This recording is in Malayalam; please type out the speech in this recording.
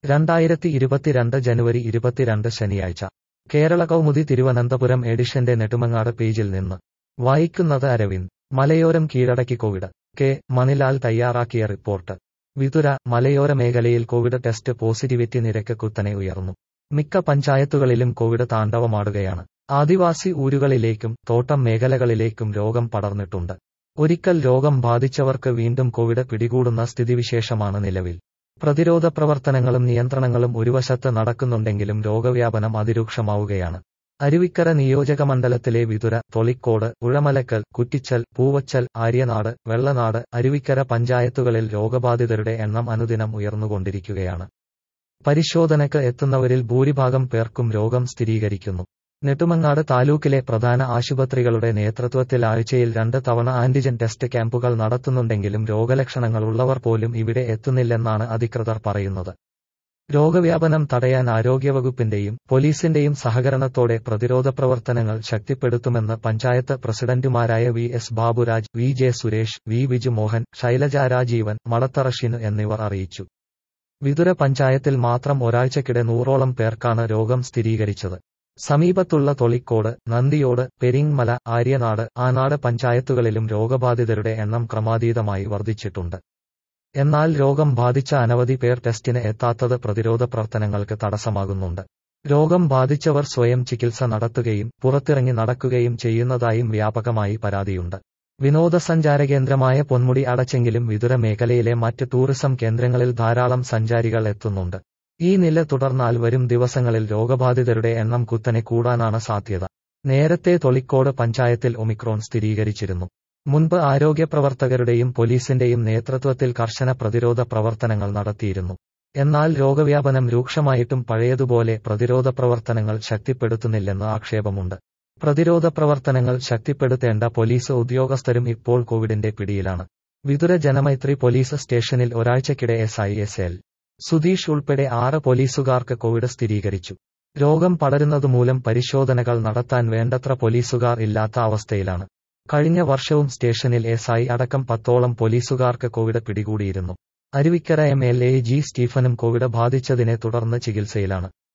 രണ്ടായിരത്തി ഇരുപത്തിരണ്ട് ജനുവരി ഇരുപത്തിരണ്ട് ശനിയാഴ്ച കേരള കൗമുദി തിരുവനന്തപുരം എഡിഷന്റെ നെടുമങ്ങാട് പേജിൽ നിന്ന് വായിക്കുന്നത് അരവിന്ദ് മലയോരം കീഴടക്കി കോവിഡ് കെ മണിലാൽ തയ്യാറാക്കിയ റിപ്പോർട്ട് വിതുര മലയോര മേഖലയിൽ കോവിഡ് ടെസ്റ്റ് പോസിറ്റിവിറ്റി നിരക്ക് കുത്തനെ ഉയർന്നു മിക്ക പഞ്ചായത്തുകളിലും കോവിഡ് താണ്ഡവമാടുകയാണ് ആദിവാസി ഊരുകളിലേക്കും തോട്ടം മേഖലകളിലേക്കും രോഗം പടർന്നിട്ടുണ്ട് ഒരിക്കൽ രോഗം ബാധിച്ചവർക്ക് വീണ്ടും കോവിഡ് പിടികൂടുന്ന സ്ഥിതിവിശേഷമാണ് നിലവിൽ പ്രതിരോധ പ്രവർത്തനങ്ങളും നിയന്ത്രണങ്ങളും ഒരു വശത്ത് നടക്കുന്നുണ്ടെങ്കിലും രോഗവ്യാപനം അതിരൂക്ഷമാവുകയാണ് അരുവിക്കര നിയോജകമണ്ഡലത്തിലെ വിതുര തൊളിക്കോട് ഉഴമലക്കൽ കുറ്റിച്ചൽ പൂവച്ചൽ ആര്യനാട് വെള്ളനാട് അരുവിക്കര പഞ്ചായത്തുകളിൽ രോഗബാധിതരുടെ എണ്ണം അനുദിനം ഉയർന്നുകൊണ്ടിരിക്കുകയാണ് പരിശോധനയ്ക്ക് എത്തുന്നവരിൽ ഭൂരിഭാഗം പേർക്കും രോഗം സ്ഥിരീകരിക്കുന്നു നെടുമങ്ങാട് താലൂക്കിലെ പ്രധാന ആശുപത്രികളുടെ നേതൃത്വത്തിൽ ആഴ്ചയിൽ രണ്ട് തവണ ആന്റിജൻ ടെസ്റ്റ് ക്യാമ്പുകൾ നടത്തുന്നുണ്ടെങ്കിലും രോഗലക്ഷണങ്ങൾ ഉള്ളവർ പോലും ഇവിടെ എത്തുന്നില്ലെന്നാണ് അധികൃതർ പറയുന്നത് രോഗവ്യാപനം തടയാൻ ആരോഗ്യവകുപ്പിന്റെയും പോലീസിന്റെയും സഹകരണത്തോടെ പ്രതിരോധ പ്രവർത്തനങ്ങൾ ശക്തിപ്പെടുത്തുമെന്ന് പഞ്ചായത്ത് പ്രസിഡന്റുമാരായ V S Baburaj V J Suresh V Vijumohan Shailaja Rajeevan Madathara Shinu എന്നിവർ അറിയിച്ചു വിതുര പഞ്ചായത്തിൽ മാത്രം ഒരാഴ്ചക്കിടെ നൂറോളം പേർക്കാണ് രോഗം സ്ഥിരീകരിച്ചത് സമീപത്തുള്ള തൊളിക്കോട് നന്ദിയോട് പെരിങ്മല ആര്യനാട് ആനാട് പഞ്ചായത്തുകളിലും രോഗബാധിതരുടെ എണ്ണം ക്രമാതീതമായി വർദ്ധിച്ചിട്ടുണ്ട് എന്നാൽ രോഗം ബാധിച്ച അനവധി പേർ ടെസ്റ്റിന് എത്താത്തത് പ്രതിരോധ പ്രവർത്തനങ്ങൾക്ക് തടസ്സമാകുന്നുണ്ട് രോഗം ബാധിച്ചവർ സ്വയം ചികിത്സ നടത്തുകയും പുറത്തിറങ്ങി നടക്കുകയും ചെയ്യുന്നതായും വ്യാപകമായി പരാതിയുണ്ട് വിനോദസഞ്ചാര കേന്ദ്രമായ പൊന്മുടി അടച്ചെങ്കിലും വിതുര മേഖലയിലെ മറ്റ് ടൂറിസം കേന്ദ്രങ്ങളിൽ ധാരാളം സഞ്ചാരികൾ എത്തുന്നുണ്ട് ഈ നില തുടർന്നാൽ വരും ദിവസങ്ങളിൽ രോഗബാധിതരുടെ എണ്ണം കുത്തനെ കൂടാനാണ് സാധ്യത നേരത്തെ തൊളിക്കോട് പഞ്ചായത്തിൽ ഒമിക്രോൺ സ്ഥിരീകരിച്ചിരുന്നു മുൻപ് ആരോഗ്യപ്രവർത്തകരുടെയും പോലീസിന്റെയും നേതൃത്വത്തിൽ കർശന പ്രതിരോധ പ്രവർത്തനങ്ങൾ നടത്തിയിരുന്നു എന്നാൽ രോഗവ്യാപനം രൂക്ഷമായിട്ടും പഴയതുപോലെ പ്രതിരോധ പ്രവർത്തനങ്ങൾ ശക്തിപ്പെടുത്തുന്നില്ലെന്ന് ആക്ഷേപമുണ്ട് പ്രതിരോധ പ്രവർത്തനങ്ങൾ ശക്തിപ്പെടുത്തേണ്ട പോലീസ് ഉദ്യോഗസ്ഥരും ഇപ്പോൾ കോവിഡിന്റെ പിടിയിലാണ് വിതുര ജനമൈത്രി പോലീസ് സ്റ്റേഷനിൽ ഒരാഴ്ചക്കിടെ S I S L Sudheesh ഉൾപ്പെടെ ആറ് പോലീസുകാർക്ക് കോവിഡ് സ്ഥിരീകരിച്ചു രോഗം പടരുന്നതുമൂലം പരിശോധനകൾ നടത്താൻ വേണ്ടത്ര പോലീസുകാർ ഇല്ലാത്ത അവസ്ഥയിലാണ് കഴിഞ്ഞ വർഷവും സ്റ്റേഷനിൽ എസ് ഐ അടക്കം പത്തോളം പോലീസുകാർക്ക് കോവിഡ് പിടികൂടിയിരുന്നു Aruvikkara M L A G സ്റ്റീഫനും കോവിഡ് ബാധിച്ചതിനെ തുടർന്ന് ചികിത്സയിലാണ്